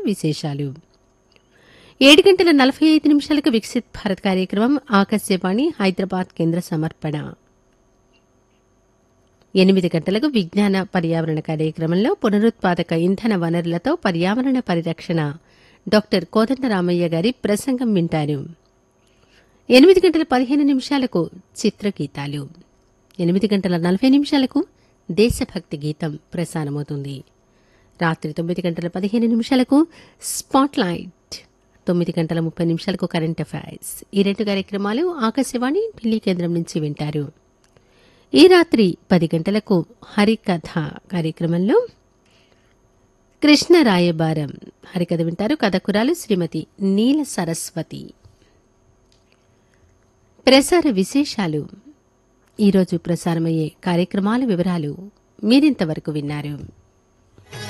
విశేషాలు ఏడు గంటల నలభై ఐదు నిమిషాలకు వికసిత్ భారత్ కార్యక్రమం ఆకాశవాణి హైదరాబాద్ కేంద్ర సమర్పణ ఎనిమిది గంటలకు విజ్ఞాన పర్యావరణ కార్యక్రమంలో పునరుత్పాదక ఇంధన వనరులతో పర్యావరణ పరిరక్షణ డాక్టర్ కోదండరామయ్య గారి ప్రసంగం వింటారు ఎనిమిది గంటల పదిహేను నిమిషాలకు చిత్రగీతాలు ఎనిమిది గంటల నలభై నిమిషాలకు దేశభక్తి గీతం ప్రసారమవుతుంది రాత్రి తొమ్మిది గంటల పదిహేను నిమిషాలకు స్పాట్లైట్ తొమ్మిది గంటల ముప్పై నిమిషాలకు కరెంట్ అఫైర్స్ ఈ రెండు కార్యక్రమాలు ఆకాశవాణి ఢిల్లీ కేంద్రం నుంచి వింటారు ఈ రాత్రి పది గంటలకు హరికథ కార్యక్రమంలో కృష్ణ రాయబారం హరికథ వింటారు కథకురాలు శ్రీమతి నీల సరస్వతి ప్రసార విశేషాలు ఈరోజు ప్రసారమయ్యే కార్యక్రమాల వివరాలు మీరింతవరకు విన్నారు